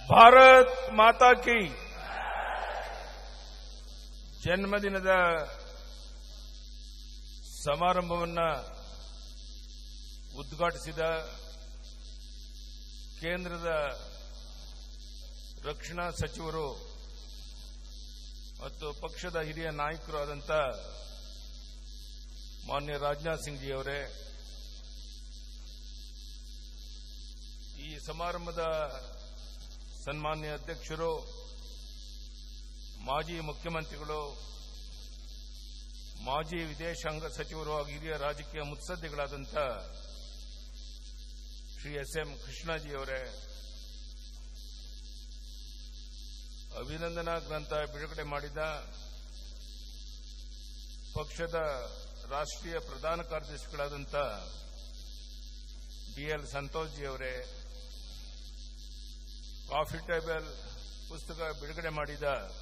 ಭಾರತ್ ಮಾತಾ ಕಿ ಜನ್ಮದಿನದ ಸಮಾರಂಭವನ್ನ ಉದ್ಘಾಟಿಸಿದ ಕೇಂದ್ರದ ರಕ್ಷಣಾ ಸಚಿವರು ಮತ್ತು ಪಕ್ಷದ ಹಿರಿಯ ನಾಯಕರು ಆದಂಥ ಮಾನ್ಯ ರಾಜನಾಥ್ ಸಿಂಗ್ ಜಿ ಅವರೇ ಈ ಸಮಾರಂಭದ ಸನ್ಮಾನ್ಯ ಅಧ್ಯಕ್ಷರು ಮಾಜಿ ಮುಖ್ಯಮಂತ್ರಿಗಳು ಮಾಜಿ ವಿದೇಶಾಂಗ ಸಚಿವರು ಹಾಗೂ ಹಿರಿಯ ರಾಜಕೀಯ ಮುತ್ಸದ್ದಿಗಳಾದಂಥ ಶ್ರೀ ಎಸ್ ಎಂ ಕೃಷ್ಣಾಜಿಯವರೇ ಅಭಿನಂದನಾ ಗ್ರಂಥ ಬಿಡುಗಡೆ ಮಾಡಿದ ಪಕ್ಷದ ರಾಷ್ಟ್ರೀಯ ಪ್ರಧಾನ ಕಾರ್ಯದರ್ಶಿಗಳಾದಂಥ ಬಿಎಲ್ ಸಂತೋಷ್ ಜಿಯವರೇ ಕಾಫಿ ಟೇಬಲ್ ಪುಸ್ತಕ ಬಿಡುಗಡೆ ಮಾಡಿದ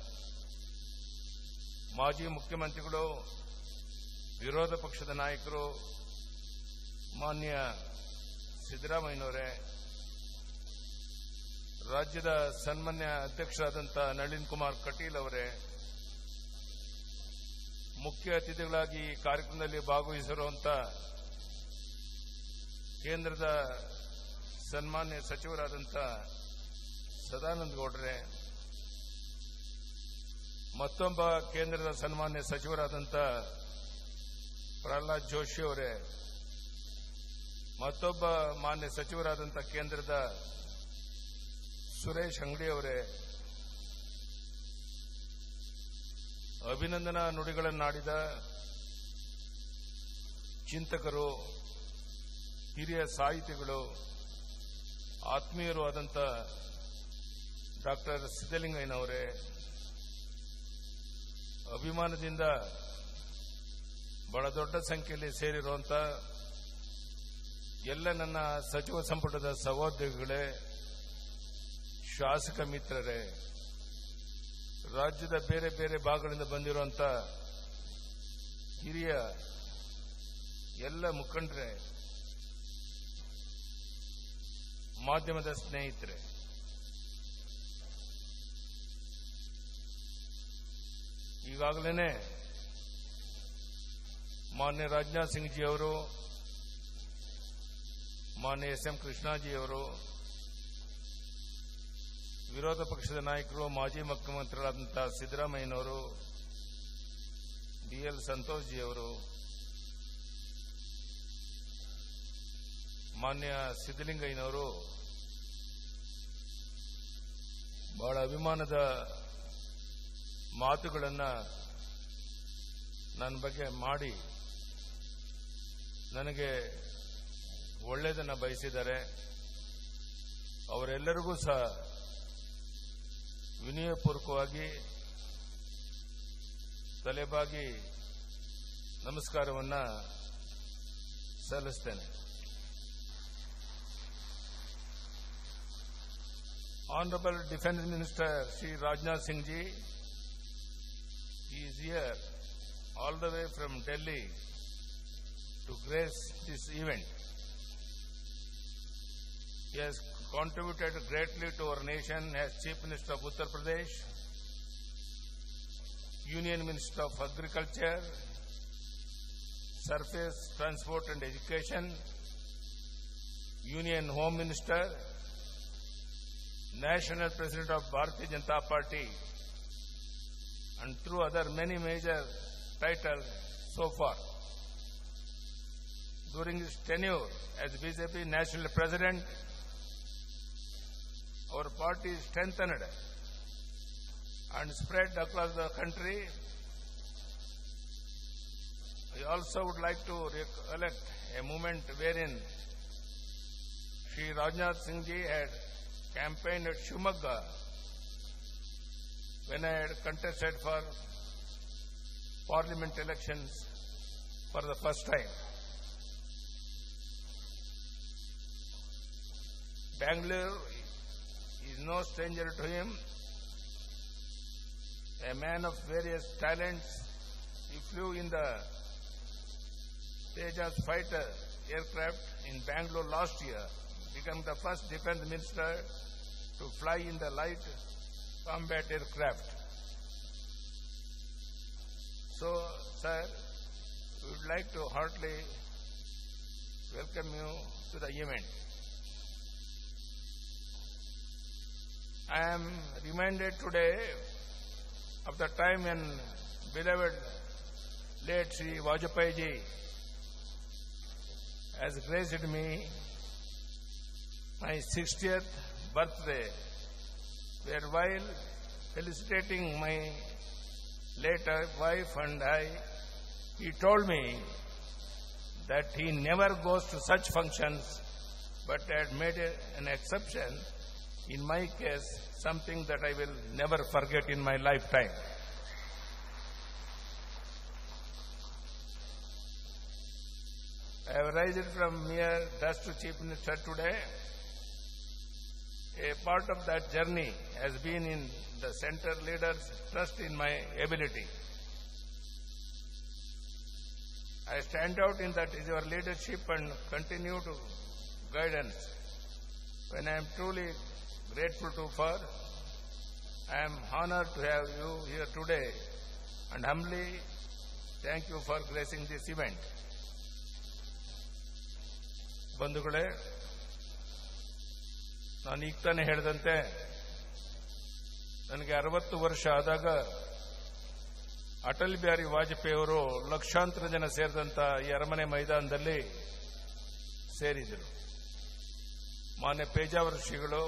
ಮಾಜಿ ಮುಖ್ಯಮಂತ್ರಿಗಳು ವಿರೋಧ ಪಕ್ಷದ ನಾಯಕರು ಮಾನ್ಯ ಸಿದ್ದರಾಮಯ್ಯನವರೇ ರಾಜ್ಯದ ಸನ್ಮಾನ್ಯ ಅಧ್ಯಕ್ಷರಾದಂಥ ನಳಿನ್ ಕುಮಾರ್ ಕಟೀಲ್ ಅವರೇ ಮುಖ್ಯ ಅತಿಥಿಗಳಾಗಿ ಈ ಕಾರ್ಯಕ್ರಮದಲ್ಲಿ ಭಾಗವಹಿಸಿರುವಂಥ ಕೇಂದ್ರದ ಸನ್ಮಾನ್ಯ ಸಚಿವರಾದಂಥ ಸದಾನಂದ ಗೌಡ್ರೆ ಮತ್ತೊಬ್ಬ ಕೇಂದ್ರದ ಸನ್ಮಾನ್ಯ ಸಚಿವರಾದಂಥ ಪ್ರಹ್ಲಾದ್ ಜೋಶಿ ಅವರೇ ಮತ್ತೊಬ್ಬ ಮಾನ್ಯ ಸಚಿವರಾದಂಥ ಕೇಂದ್ರದ ಸುರೇಶ್ ಅಂಗಡಿ ಅವರೇ ಅಭಿನಂದನಾ ನುಡಿಗಳನ್ನಾಡಿದ ಚಿಂತಕರು ಹಿರಿಯ ಸಾಹಿತಿಗಳು ಆತ್ಮೀಯರು ಆದಂಥ ಡಾಕ್ಟರ್ ಸಿದ್ದಲಿಂಗಯ್ಯನವರೇ ಅಭಿಮಾನದಿಂದ ಬಹಳ ದೊಡ್ಡ ಸಂಖ್ಯೆಯಲ್ಲಿ ಸೇರಿರುವಂಥ ಎಲ್ಲ ನನ್ನ ಸಚಿವ ಸಂಪುಟದ ಸಹೋದ್ಯೋಗಿಗಳೇ ಶಾಸಕ ಮಿತ್ರರೇ ರಾಜ್ಯದ ಬೇರೆ ಬೇರೆ ಭಾಗಗಳಿಂದ ಬಂದಿರುವಂಥ ಹಿರಿಯ ಎಲ್ಲ ಮುಖಂಡರೇ ಮಾಧ್ಯಮದ ಸ್ನೇಹಿತರೆ ಈಗಾಗಲೇ ಮಾನ್ಯ ರಾಜನಾಥ್ ಸಿಂಗ್ ಜಿ ಅವರು ಮಾನ್ಯ ಎಸ್ ಎಂ ಕೃಷ್ಣಾಜಿ ಅವರು ವಿರೋಧ ಪಕ್ಷದ ನಾಯಕರು ಮಾಜಿ ಮುಖ್ಯಮಂತ್ರಿಗಳಾದಂಥ ಸಿದ್ದರಾಮಯ್ಯನವರು ಬಿಎಲ್ ಸಂತೋಷ್ ಜಿ ಅವರು ಮಾನ್ಯ ಸಿದ್ದಲಿಂಗಯ್ಯನವರು ಬಹಳ ಅಭಿಮಾನದ ಮಾತುಗಳನ್ನು ನನ್ನ ಬಗ್ಗೆ ಮಾಡಿ ನನಗೆ ಒಳ್ಳೆಯದನ್ನು ಬಯಸಿದ್ದಾರೆ ಅವರೆಲ್ಲರಿಗೂ ಸಹ ವಿನಯಪೂರ್ವಕವಾಗಿ ತಲೆಬಾಗಿ ನಮಸ್ಕಾರವನ್ನು ಸಲ್ಲಿಸ್ತೇನೆ Honorable Defense Minister Sri Rajnath Singh Ji he is here all the way from Delhi to grace this event. He has contributed greatly to our nation as Chief Minister of Uttar Pradesh, Union Minister of Agriculture, Surface Transport and Education, Union Home Minister, National President of Bharatiya Janata Party, and through other many major titles so far. During his tenure as BJP National President, our party strengthened and spread across the country. I also would like to recollect a moment wherein Sri Rajnath Singh Ji had campaigned at Shumagga when I had contested for parliament elections for the first time. Bangalore is no stranger to him. A man of various talents, he flew in the Tejas fighter aircraft in Bangalore last year, became the first defense minister to fly in the light combat aircraft. So, sir, we would like to heartily welcome you to the event. I am reminded today of the time when beloved late Sri Vajpayee ji has graced me my 60th birthday, where while felicitating my late wife and I, he told me that he never goes to such functions but had made a- an exception in my case, something that I will never forget in my lifetime. I have risen from mere dust to Chief Minister today. A part of that journey has been in the center leaders' trust in my ability. I stand out in that is your leadership and continue to guidance. When I am truly grateful to for, I am honored to have you here today and humbly thank you for gracing this event. ಬಂಧುಗಳೇ ನಾನು ಈಗ ತಾನೇ ಹೇಳಿದಂತೆ ನನಗೆ ಅರವತ್ತು ವರ್ಷ ಆದಾಗ ಅಟಲ್ ಬಿಹಾರಿ ವಾಜಪೇಯಿ ಅವರು ಲಕ್ಷಾಂತರ ಜನ ಸೇರಿದಂತ ಈ ಅರಮನೆ ಮೈದಾನದಲ್ಲಿ ಸೇರಿದರು ಮಾನ್ಯ ಪೇಜಾವರ ಶ್ರೀಗಳು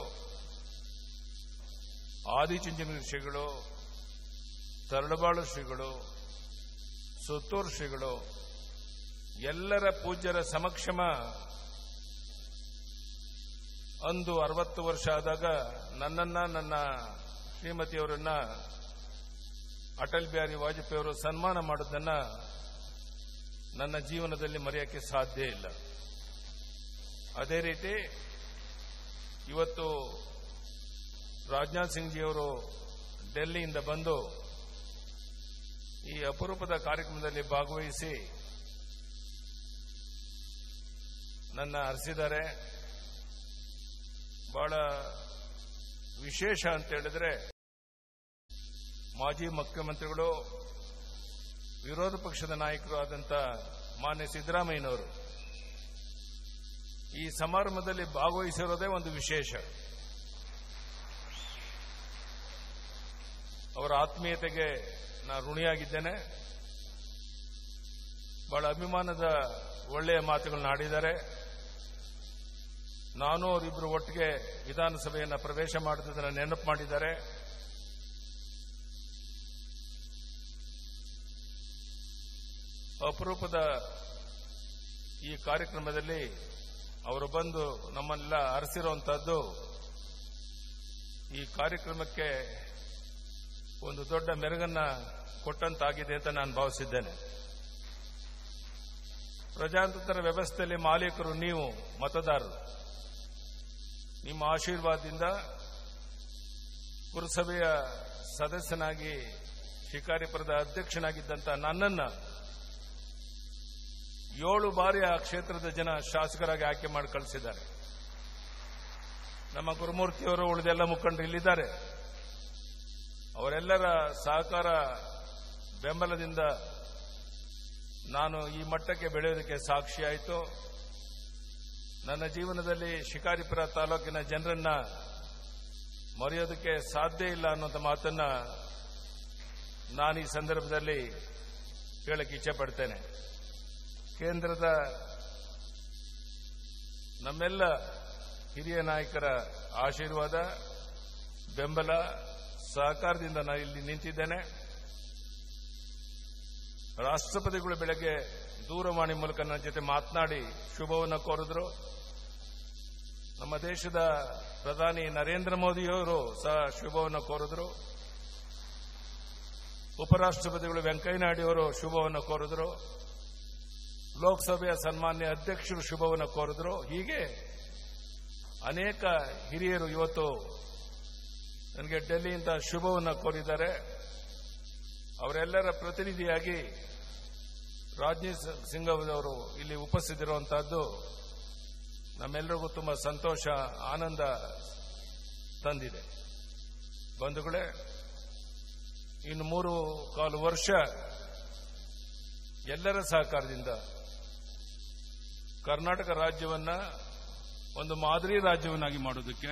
ಆದಿಚುಂಚನಗಿರಿ ಶ್ರೀಗಳು ತರಳಬಾಳು ಶ್ರೀಗಳು ಸುತ್ತೂರು ಶ್ರೀಗಳು ಎಲ್ಲರ ಪೂಜ್ಯರ ಸಮಕ್ಷಮ ಅಂದು ಅರವತ್ತು ವರ್ಷ ಆದಾಗ ನನ್ನನ್ನ ನನ್ನ ಶ್ರೀಮತಿಯವರನ್ನ ಅಟಲ್ ಬಿಹಾರಿ ವಾಜಪೇಯಿ ಅವರು ಸನ್ಮಾನ ಮಾಡೋದನ್ನ ನನ್ನ ಜೀವನದಲ್ಲಿ ಮರೆಯೋಕ್ಕೆ ಸಾಧ್ಯ ಇಲ್ಲ ಅದೇ ರೀತಿ ಇವತ್ತು ರಾಜನಾಥ್ ಸಿಂಗ್ ಜಿಯವರು ಡೆಲ್ಲಿಯಿಂದ ಬಂದು ಈ ಅಪರೂಪದ ಕಾರ್ಯಕ್ರಮದಲ್ಲಿ ಭಾಗವಹಿಸಿ ನನ್ನ ಹರಿಸಿದ್ದಾರೆ ಬಹಳ ವಿಶೇಷ ಅಂತ ಹೇಳಿದ್ರೆ ಮಾಜಿ ಮುಖ್ಯಮಂತ್ರಿಗಳು ವಿರೋಧ ಪಕ್ಷದ ನಾಯಕರು ಆದಂತ ಮಾನ್ಯ ಸಿದ್ದರಾಮಯ್ಯನವರು ಈ ಸಮಾರಂಭದಲ್ಲಿ ಭಾಗವಹಿಸಿರೋದೇ ಒಂದು ವಿಶೇಷ ಅವರ ಆತ್ಮೀಯತೆಗೆ ನಾನು ಋಣಿಯಾಗಿದ್ದೇನೆ ಬಹಳ ಅಭಿಮಾನದ ಒಳ್ಳೆಯ ಮಾತುಗಳನ್ನ ಆಡಿದ್ದಾರೆ ನಾನು ಅವರಿಬ್ಬರು ಒಟ್ಟಿಗೆ ವಿಧಾನಸಭೆಯನ್ನು ಪ್ರವೇಶ ಮಾಡಿದ್ದನ್ನು ನೆನಪು ಮಾಡಿದ್ದಾರೆ ಅಪರೂಪದ ಈ ಕಾರ್ಯಕ್ರಮದಲ್ಲಿ ಅವರು ಬಂದು ನಮ್ಮನ್ನೆಲ್ಲ ಅರಸಿರುವಂತಹದ್ದು ಈ ಕಾರ್ಯಕ್ರಮಕ್ಕೆ ಒಂದು ದೊಡ್ಡ ಮೆರುಗನ್ನ ಕೊಟ್ಟಂತಾಗಿದೆ ಅಂತ ನಾನು ಭಾವಿಸಿದ್ದೇನೆ ಪ್ರಜಾತಂತ್ರ ವ್ಯವಸ್ಥೆಯಲ್ಲಿ ಮಾಲೀಕರು ನೀವು ಮತದಾರರು ನಿಮ್ಮ ಆಶೀರ್ವಾದದಿಂದ ಪುರಸಭೆಯ ಸದಸ್ಯನಾಗಿ ಶಿಕಾರಿಪುರದ ಅಧ್ಯಕ್ಷನಾಗಿದ್ದಂಥ ನನ್ನನ್ನ ಏಳು ಬಾರಿ ಆ ಕ್ಷೇತ್ರದ ಜನ ಶಾಸಕರಾಗಿ ಆಯ್ಕೆ ಮಾಡಿ ಕಳಿಸಿದ್ದಾರೆ ನಮ್ಮ ಗುರುಮೂರ್ತಿಯವರು ಉಳಿದೆಲ್ಲ ಮುಖಂಡರು ಇಲ್ಲಿದ್ದಾರೆ ಅವರೆಲ್ಲರ ಸಹಕಾರ ಬೆಂಬಲದಿಂದ ನಾನು ಈ ಮಟ್ಟಕ್ಕೆ ಬೆಳೆಯೋದಕ್ಕೆ ಸಾಕ್ಷಿಯಾಯಿತು ನನ್ನ ಜೀವನದಲ್ಲಿ ಶಿಕಾರಿಪುರ ತಾಲೂಕಿನ ಜನರನ್ನ ಮರೆಯೋದಕ್ಕೆ ಸಾಧ್ಯ ಇಲ್ಲ ಅನ್ನೋಂಥ ಮಾತನ್ನ ನಾನು ಈ ಸಂದರ್ಭದಲ್ಲಿ ಹೇಳಕ್ಕೆ ಇಚ್ಛೆ ಪಡ್ತೇನೆ ಕೇಂದ್ರದ ನಮ್ಮೆಲ್ಲ ಹಿರಿಯ ನಾಯಕರ ಆಶೀರ್ವಾದ ಬೆಂಬಲ ಸಹಕಾರದಿಂದ ನಾನು ಇಲ್ಲಿ ನಿಂತಿದ್ದೇನೆ ರಾಷ್ಟ್ರಪತಿಗಳು ಬೆಳಗ್ಗೆ ದೂರವಾಣಿ ಮೂಲಕ ನನ್ನ ಜೊತೆ ಮಾತನಾಡಿ ಶುಭವನ್ನು ಕೋರಿದ್ರು ನಮ್ಮ ದೇಶದ ಪ್ರಧಾನಿ ನರೇಂದ್ರ ಮೋದಿಯವರು ಸಹ ಶುಭವನ್ನು ಕೋರಿದ್ರು ಉಪರಾಷ್ಟ್ರಪತಿಗಳು ವೆಂಕಯ್ಯನಾಯ್ಡು ಶುಭವನ್ನು ಕೋರಿದ್ರು ಲೋಕಸಭೆಯ ಸನ್ಮಾನ್ಯ ಅಧ್ಯಕ್ಷರು ಶುಭವನ್ನು ಕೋರಿದ್ರು ಹೀಗೆ ಅನೇಕ ಹಿರಿಯರು ಇವತ್ತು ನನಗೆ ಡೆಲ್ಲಿಯಿಂದ ಶುಭವನ್ನು ಕೋರಿದ್ದಾರೆ ಅವರೆಲ್ಲರ ಪ್ರತಿನಿಧಿಯಾಗಿ ರಾಜನೀತ್ ಸಿಂಗ್ ಅವರು ಇಲ್ಲಿ ಉಪಸ್ಥಿತಿರುವಂತಹದ್ದು ನಮ್ಮೆಲ್ಲರಿಗೂ ತುಂಬಾ ಸಂತೋಷ ಆನಂದ ತಂದಿದೆ ಬಂಧುಗಳೇ ಇನ್ನು ಮೂರು ಕಾಲು ವರ್ಷ ಎಲ್ಲರ ಸಹಕಾರದಿಂದ ಕರ್ನಾಟಕ ರಾಜ್ಯವನ್ನ ಒಂದು ಮಾದರಿ ರಾಜ್ಯವನ್ನಾಗಿ ಮಾಡೋದಕ್ಕೆ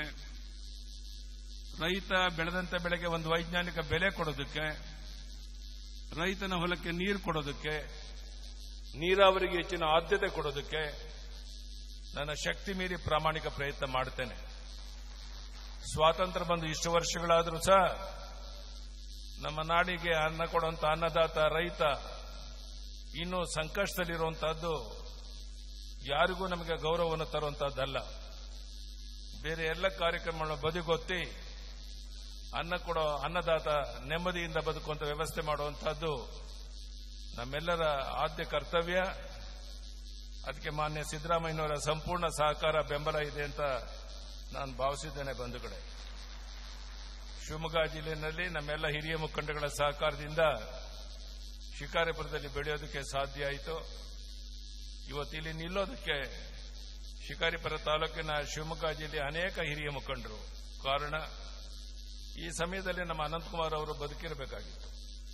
ರೈತ ಬೆಳೆದಂತ ಬೆಳೆಗೆ ಒಂದು ವೈಜ್ಞಾನಿಕ ಬೆಲೆ ಕೊಡೋದಕ್ಕೆ ರೈತನ ಹೊಲಕ್ಕೆ ನೀರು ಕೊಡೋದಕ್ಕೆ ನೀರಾವರಿಗೆ ಹೆಚ್ಚಿನ ಆದ್ಯತೆ ಕೊಡೋದಕ್ಕೆ ನನ್ನ ಶಕ್ತಿ ಮೀರಿ ಪ್ರಾಮಾಣಿಕ ಪ್ರಯತ್ನ ಮಾಡುತ್ತೇನೆ ಸ್ವಾತಂತ್ರ್ಯ ಬಂದು ಇಷ್ಟು ವರ್ಷಗಳಾದರೂ ಸಹ ನಮ್ಮ ನಾಡಿಗೆ ಅನ್ನ ಕೊಡುವಂತ ಅನ್ನದಾತ ರೈತ ಇನ್ನೂ ಸಂಕಷ್ಟದಲ್ಲಿರುವಂತಹದ್ದು ಯಾರಿಗೂ ನಮಗೆ ಗೌರವವನ್ನು ತರುವಂತಹದ್ದಲ್ಲ ಬೇರೆ ಎಲ್ಲ ಕಾರ್ಯಕ್ರಮಗಳನ್ನು ಬದಿಗೊತ್ತಿ ಅನ್ನ ಕೊಡೋ ಅನ್ನದಾತ ನೆಮ್ಮದಿಯಿಂದ ಬದುಕುವಂತ ವ್ಯವಸ್ಥೆ ಮಾಡುವಂತಹದ್ದು ನಮ್ಮೆಲ್ಲರ ಆದ್ಯ ಕರ್ತವ್ಯ ಅದಕ್ಕೆ ಮಾನ್ಯ ಸಿದ್ದರಾಮಯ್ಯನವರ ಸಂಪೂರ್ಣ ಸಹಕಾರ ಬೆಂಬಲ ಇದೆ ಅಂತ ನಾನು ಭಾವಿಸಿದ್ದೇನೆ ಬಂಧುಗಳೇ ಶಿವಮೊಗ್ಗ ಜಿಲ್ಲೆಯಲ್ಲಿ ನಮ್ಮೆಲ್ಲ ಹಿರಿಯ ಮುಖಂಡಗಳ ಸಹಕಾರದಿಂದ ಶಿಕಾರಿಪುರದಲ್ಲಿ ಬೆಳೆಯೋದಕ್ಕೆ ಸಾಧ್ಯ ಆಯಿತು ಇವತ್ತು ಇಲ್ಲಿ ನಿಲ್ಲೋದಕ್ಕೆ ಶಿಕಾರಿಪುರ ತಾಲೂಕಿನ ಶಿವಮೊಗ್ಗ ಜಿಲ್ಲೆಯ ಅನೇಕ ಹಿರಿಯ ಮುಖಂಡರು ಕಾರಣ ಈ ಸಮಯದಲ್ಲಿ ನಮ್ಮ ಅನಂತಕುಮಾರ್ ಅವರು ಬದುಕಿರಬೇಕಾಗಿತ್ತು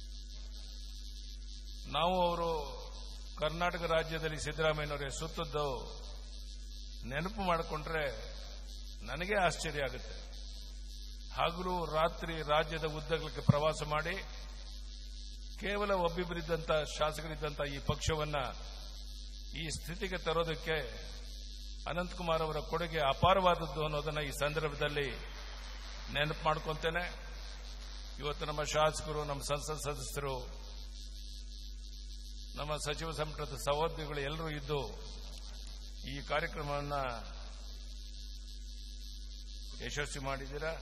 ನಾವು ಅವರು ಕರ್ನಾಟಕ ರಾಜ್ಯದಲ್ಲಿ ಸಿದ್ದರಾಮಯ್ಯನವರೇ ಸುತ್ತದ್ದು ನೆನಪು ಮಾಡಿಕೊಂಡ್ರೆ ನನಗೆ ಆಶ್ಚರ್ಯ ಆಗುತ್ತೆ ಹಗಲು ರಾತ್ರಿ ರಾಜ್ಯದ ಉದ್ದಗಲಕ್ಕೆ ಪ್ರವಾಸ ಮಾಡಿ ಕೇವಲ ಒಬ್ಬಿಬ್ಬರಿದ್ದಂಥ ಶಾಸಕರಿದ್ದಂಥ ಈ ಪಕ್ಷವನ್ನ ಈ ಸ್ಥಿತಿಗೆ ತರೋದಕ್ಕೆ ಅನಂತಕುಮಾರ್ ಅವರ ಕೊಡುಗೆ ಅಪಾರವಾದದ್ದು ಅನ್ನೋದನ್ನ ಈ ಸಂದರ್ಭದಲ್ಲಿ ನೆನಪು ಮಾಡ್ಕೊತೇನೆ ಇವತ್ತು ನಮ್ಮ ಶಾಸಕರು ನಮ್ಮ ಸಂಸತ್ ಸದಸ್ಯರು ನಮ್ಮ ಸಚಿವ ಸಂಪುಟದ ಸಹೋದ್ಯೋಗಿಗಳು ಎಲ್ಲರೂ ಇದ್ದು ಈ ಕಾರ್ಯಕ್ರಮವನ್ನು ಯಶಸ್ವಿ ಮಾಡಿದ್ದೀರಾ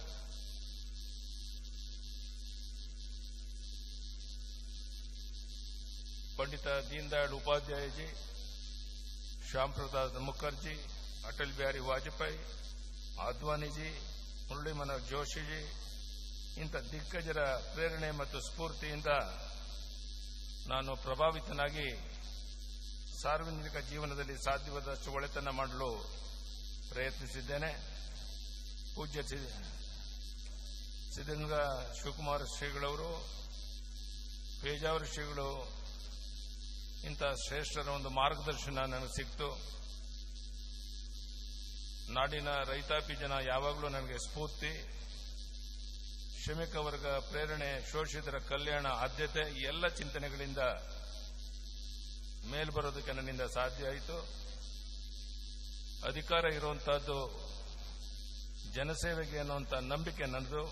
ಪಂಡಿತ ದೀನ್ ದಯಾಳ್ ಉಪಾಧ್ಯಾಯಜಿ ಶ್ಯಾಮ್ ಪ್ರಸಾದ್ ಮುಖರ್ಜಿ ಅಟಲ್ ಬಿಹಾರಿ ವಾಜಪೇಯಿ ಆದ್ವಾನಿಜಿ ಮುರಳಿ ಮನೋಹರ್ ಜೋಶಿಜಿ ಇಂಥ ದಿಗ್ಗಜರ ಪ್ರೇರಣೆ ಮತ್ತು ಸ್ಫೂರ್ತಿಯಿಂದ ನಾನು ಪ್ರಭಾವಿತನಾಗಿ ಸಾರ್ವಜನಿಕ ಜೀವನದಲ್ಲಿ ಸಾಧ್ಯವಾದಷ್ಟು ಒಳೆತನ ಮಾಡಲು ಪ್ರಯತ್ನಿಸಿದ್ದೇನೆ ಪೂಜ್ಯ ಸಿ- ಸಿದ್ಧಗಂಗಾ ಶಿವಕುಮಾರ ಶ್ರೀಗಳವರು ಪೇಜಾವರ ಶ್ರೀಗಳು ಇಂಥ ಶ್ರೇಷ್ಠರ ಒಂದು ಮಾರ್ಗದರ್ಶನ ನನಗೆ ಸಿಕ್ತು ನಾಡಿನ ರೈತಾಪಿ ಜನ ಯಾವಾಗಲೂ ನನಗೆ ಸ್ಫೂರ್ತಿ ಶ್ರಮಿಕ ವರ್ಗ ಪ್ರೇರಣೆ ಶೋಷಿತರ ಕಲ್ಯಾಣ ಆದ್ಯತೆ ಈ ಎಲ್ಲ ಚಿಂತನೆಗಳಿಂದ ಮೇಲ್ ಬರೋದಕ್ಕೆ ನನ್ನಿಂದ ಸಾಧ್ಯ ಆಯಿತು ಅಧಿಕಾರ ಇರುವಂತಹದ್ದು ಜನಸೇವೆಗೆ ಅನ್ನುವಂಥ ನಂಬಿಕೆ ನನ್ನದು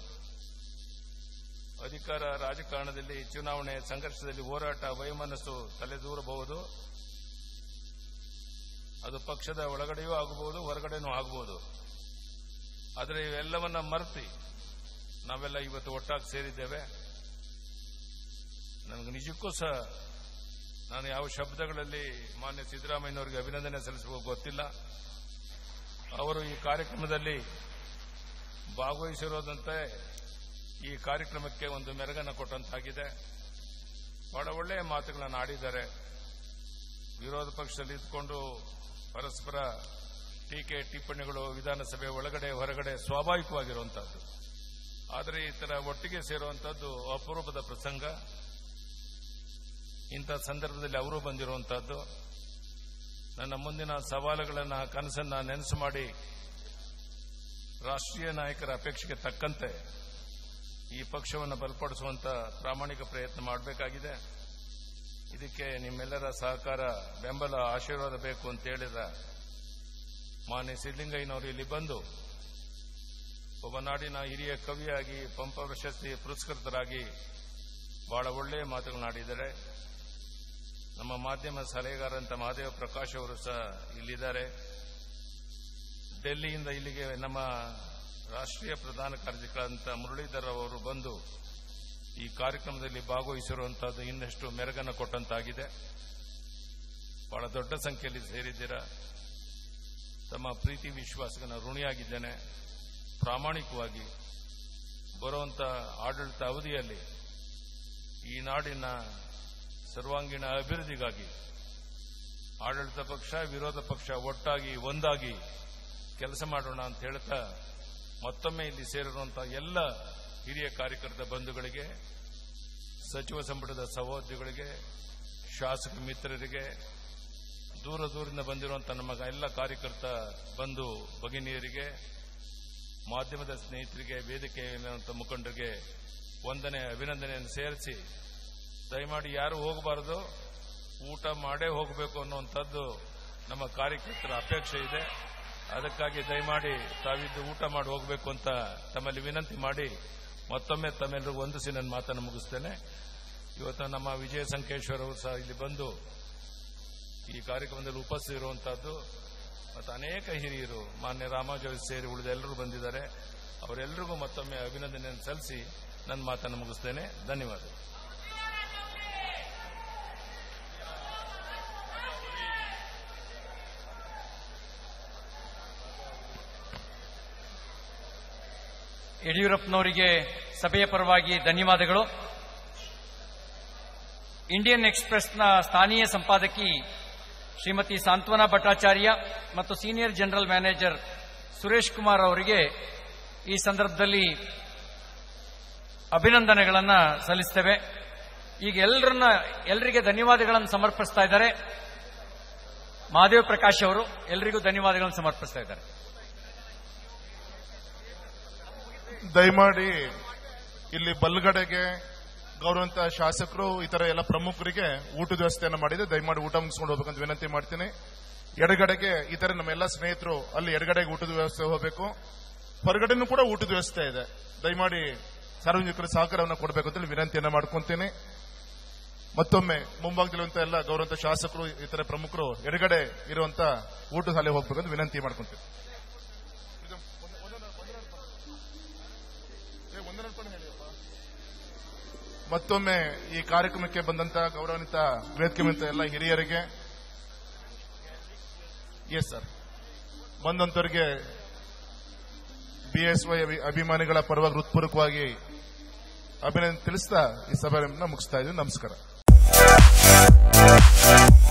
ಅಧಿಕಾರ ರಾಜಕಾರಣದಲ್ಲಿ ಚುನಾವಣೆ ಸಂಘರ್ಷದಲ್ಲಿ ಹೋರಾಟ ವೈಮನಸ್ಸು ತಲೆದೂರಬಹುದು ಅದು ಪಕ್ಷದ ಒಳಗಡೆಯೂ ಆಗಬಹುದು ಹೊರಗಡೆನೂ ಆಗಬಹುದು ಆದರೆ ಇವೆಲ್ಲವನ್ನ ಮರೆತಿ ನಾವೆಲ್ಲ ಇವತ್ತು ಒಟ್ಟಾಗಿ ಸೇರಿದ್ದೇವೆ ನನಗೆ ನಿಜಕ್ಕೂ ಸಹ ನಾನು ಯಾವ ಶಬ್ದಗಳಲ್ಲಿ ಮಾನ್ಯ ಸಿದ್ದರಾಮಯ್ಯನವರಿಗೆ ಅಭಿನಂದನೆ ಸಲ್ಲಿಸಬೇಕು ಗೊತ್ತಿಲ್ಲ ಅವರು ಈ ಕಾರ್ಯಕ್ರಮದಲ್ಲಿ ಭಾಗವಹಿಸಿರೋದಂತೆ ಈ ಕಾರ್ಯಕ್ರಮಕ್ಕೆ ಒಂದು ಮೆರಗನ್ನು ಕೊಟ್ಟಂತಾಗಿದೆ ಬಹಳ ಒಳ್ಳೆಯ ಮಾತುಗಳನ್ನು ಆಡಿದ್ದಾರೆ ವಿರೋಧ ಪಕ್ಷದಲ್ಲಿ ಇದ್ಕೊಂಡು ಪರಸ್ಪರ ಟೀಕೆ ಟಿಪ್ಪಣಿಗಳು ವಿಧಾನಸಭೆ ಒಳಗಡೆ ಹೊರಗಡೆ ಸ್ವಾಭಾವಿಕವಾಗಿರುವಂತಹದ್ದು ಆದರೆ ಈ ತರ ಒಟ್ಟಿಗೆ ಸೇರುವಂತಹದ್ದು ಅಪರೂಪದ ಪ್ರಸಂಗ ಇಂಥ ಸಂದರ್ಭದಲ್ಲಿ ಅವರು ಬಂದಿರುವಂತಹದ್ದು ನನ್ನ ಮುಂದಿನ ಸವಾಲುಗಳನ್ನ ಕನಸನ್ನ ನೆನಸು ಮಾಡಿ ರಾಷ್ಟ್ರೀಯ ನಾಯಕರ ಅಪೇಕ್ಷೆಗೆ ತಕ್ಕಂತೆ ಈ ಪಕ್ಷವನ್ನು ಬಲಪಡಿಸುವಂತ ಪ್ರಾಮಾಣಿಕ ಪ್ರಯತ್ನ ಮಾಡಬೇಕಾಗಿದೆ ಇದಕ್ಕೆ ನಿಮ್ಮೆಲ್ಲರ ಸಹಕಾರ ಬೆಂಬಲ ಆಶೀರ್ವಾದ ಬೇಕು ಅಂತ ಹೇಳಿದ ಮಾನ್ಯ ಸಿದ್ದಲಿಂಗಯ್ಯನವರು ಇಲ್ಲಿ ಬಂದು ಒಬ್ಬ ನಾಡಿನ ಹಿರಿಯ ಕವಿಯಾಗಿ ಪಂಪ ಪ್ರಶಸ್ತಿ ಪುರಸ್ಕೃತರಾಗಿ ಬಹಳ ಒಳ್ಳೆಯ ಮಾತುಗಳನ್ನಾಡಿದ್ದಾರೆ ನಮ್ಮ ಮಾಧ್ಯಮ ಸಲಹೆಗಾರಂತ ಮಹಾದೇವ ಪ್ರಕಾಶ್ ಅವರು ಸಹ ಇಲ್ಲಿದ್ದಾರೆ ಡೆಲ್ಲಿಯಿಂದ ಇಲ್ಲಿಗೆ ನಮ್ಮ ರಾಷ್ಟ್ರೀಯ ಪ್ರಧಾನ ಕಾರ್ಯದರ್ಶಿಗಳಂತ ಮುರಳೀಧರ್ ಅವರು ಬಂದು ಈ ಕಾರ್ಯಕ್ರಮದಲ್ಲಿ ಭಾಗವಹಿಸಿರುವಂತಹದ್ದು ಇನ್ನಷ್ಟು ಮೆರಗನ್ನು ಕೊಟ್ಟಂತಾಗಿದೆ ಬಹಳ ದೊಡ್ಡ ಸಂಖ್ಯೆಯಲ್ಲಿ ಸೇರಿದ್ದೀರಾ ತಮ್ಮ ಪ್ರೀತಿ ವಿಶ್ವಾಸಕ್ಕೆ ನಾನು ಋಣಿಯಾಗಿದ್ದೇನೆ ಪ್ರಾಮಾಣಿಕವಾಗಿ ಬರುವಂತ ಆಡಳಿತ ಅವಧಿಯಲ್ಲಿ ಈ ನಾಡಿನ ಸರ್ವಾಂಗೀಣ ಅಭಿವೃದ್ಧಿಗಾಗಿ ಆಡಳಿತ ಪಕ್ಷ ವಿರೋಧ ಪಕ್ಷ ಒಟ್ಟಾಗಿ ಒಂದಾಗಿ ಕೆಲಸ ಮಾಡೋಣ ಅಂತ ಹೇಳ್ತಾ ಮತ್ತೊಮ್ಮೆ ಇಲ್ಲಿ ಸೇರಿರುವಂತಹ ಎಲ್ಲ ಹಿರಿಯ ಕಾರ್ಯಕರ್ತ ಬಂಧುಗಳಿಗೆ ಸಚಿವ ಸಂಪುಟದ ಸಹೋದ್ಯೋಗಿಗಳಿಗೆ ಶಾಸಕ ಮಿತ್ರರಿಗೆ ದೂರ ದೂರಿಂದ ಬಂದಿರುವಂತಹ ನಮ್ಮ ಎಲ್ಲ ಕಾರ್ಯಕರ್ತ ಬಂಧು ಭಗಿನಿಯರಿಗೆ ಮಾಧ್ಯಮದ ಸ್ನೇಹಿತರಿಗೆ ವೇದಿಕೆ ಮುಖಂಡರಿಗೆ ವಂದನೆ ಅಭಿನಂದನೆಯನ್ನು ಸೇರಿಸಿ ದಯಮಾಡಿ ಯಾರು ಹೋಗಬಾರದು ಊಟ ಮಾಡೇ ಹೋಗಬೇಕು ಅನ್ನುವಂಥದ್ದು ನಮ್ಮ ಕಾರ್ಯಕರ್ತರ ಅಪೇಕ್ಷೆ ಇದೆ ಅದಕ್ಕಾಗಿ ದಯಮಾಡಿ ತಾವಿದ್ದು ಊಟ ಮಾಡಿ ಹೋಗಬೇಕು ಅಂತ ತಮ್ಮಲ್ಲಿ ವಿನಂತಿ ಮಾಡಿ ಮತ್ತೊಮ್ಮೆ ತಮ್ಮೆಲ್ಲರಿಗೂ ವಂದಿಸಿ ನನ್ನ ಮಾತನ್ನು ಮುಗಿಸ್ತೇನೆ ಇವತ್ತು ನಮ್ಮ ವಿಜಯ ಸಂಕೇಶ್ವರ್ ಅವರು ಸಹ ಇಲ್ಲಿ ಬಂದು ಈ ಕಾರ್ಯಕ್ರಮದಲ್ಲಿ ಉಪಸ್ಥಿತಿರುವಂತಹದ್ದು ಮತ್ತು ಅನೇಕ ಹಿರಿಯರು ಮಾನ್ಯ ರಾಮಾಜೋಗಿ ಸೇರಿ ಉಳಿದ ಎಲ್ಲರೂ ಬಂದಿದ್ದಾರೆ ಅವರೆಲ್ಲರಿಗೂ ಮತ್ತೊಮ್ಮೆ ಅಭಿನಂದನೆಯನ್ನು ಸಲ್ಲಿಸಿ ನನ್ನ ಮಾತನ್ನು ಮುಗಿಸ್ತೇನೆ ಧನ್ಯವಾದ ಯಡಿಯೂರಪ್ಪನವರಿಗೆ ಸಭೆಯ ಪರವಾಗಿ ಧನ್ಯವಾದಗಳು ಇಂಡಿಯನ್ ಎಕ್ಸ್ಪ್ರೆಸ್ನ ಸ್ಥಾನೀಯ ಸಂಪಾದಕಿ ಶ್ರೀಮತಿ ಸಾಂತ್ವನ ಭಟ್ಟಾಚಾರ್ಯ ಮತ್ತು senior general manager Suresh Kumar ಅವರಿಗೆ ಈ ಸಂದರ್ಭದಲ್ಲಿ ಅಭಿನಂದನೆಗಳನ್ನು ಸಲ್ಲಿಸ್ತೇವೆ ಈಗ ಎಲ್ಲರನ್ನ ಎಲ್ಲರಿಗೆ ಧನ್ಯವಾದಗಳನ್ನು ಸಮರ್ಪಿಸ್ತಾ ಇದ್ದಾರೆ ಮಹಾದೇವ್ ಪ್ರಕಾಶ್ ಅವರು ಎಲ್ಲರಿಗೂ ಧನ್ಯವಾದಗಳನ್ನು ಸಮರ್ಪಿಸ್ತಾ ಇದ್ದಾರೆ ದಯಮಾಡಿ ಇಲ್ಲಿ ಬಲ್ಗಡೆಗೆ ಗೌರವಂತ ಶಾಸಕರು ಇತರ ಎಲ್ಲ ಪ್ರಮುಖರಿಗೆ ಊಟದ ವ್ಯವಸ್ಥೆಯನ್ನು ಮಾಡಿದೆ ದಯಮಾಡಿ ಊಟ ಮುಗಿಸ್ಕೊಂಡು ಹೋಗ್ಬೇಕಂತ ವಿನಂತಿ ಮಾಡ್ತೀನಿ ಎಡಗಡೆಗೆ ಇತರ ನಮ್ಮ ಎಲ್ಲ ಸ್ನೇಹಿತರು ಅಲ್ಲಿ ಎಡಗಡೆಗೆ ಊಟದ ವ್ಯವಸ್ಥೆ ಹೋಗಬೇಕು ಹೊರಗಡೆನೂ ಕೂಡ ಊಟದ ವ್ಯವಸ್ಥೆ ಇದೆ ದಯಮಾಡಿ ಸಾರ್ವಜನಿಕರ ಸಹಕಾರವನ್ನು ಕೊಡಬೇಕು ಅಂತ ವಿನಂತಿಯನ್ನ ಮಾಡ್ಕೊಂತೀನಿ ಮತ್ತೊಮ್ಮೆ ಮುಂಭಾಗದಲ್ಲಿರುವಂತ ಎಲ್ಲ ಗೌರವಂತ ಶಾಸಕರು ಇತರ ಪ್ರಮುಖರು ಎಡಗಡೆ ಇರುವಂತ ಊಟ ಶಾಲೆ ಹೋಗ್ಬೇಕಂತ ವಿನಂತಿ ಮಾಡ್ಕೊಂತೀನಿ ಮತ್ತೊಮ್ಮೆ ಈ ಕಾರ್ಯಕ್ರಮಕ್ಕೆ ಬಂದಂತ ಗೌರವಾನ್ವಿತ ವೇದಿಕೆ ಮೇಲೆ ಎಲ್ಲ ಹಿರಿಯರಿಗೆ ಎಸ್ ಸರ್ ಬಂದಂತವರಿಗೆ ಬಿಎಸ್ವೈ ಅಭಿಮಾನಿಗಳ ಪರವಾಗಿ ಹೃತ್ಪೂರ್ವಕವಾಗಿ ಅಭಿನಂದನೆ ತಿಳಿಸ್ತಾ ಈ ಸಭೆಯನ್ನು ಮುಗಿಸ್ತಾ ಇದ್ದೀನಿ ನಮಸ್ಕಾರ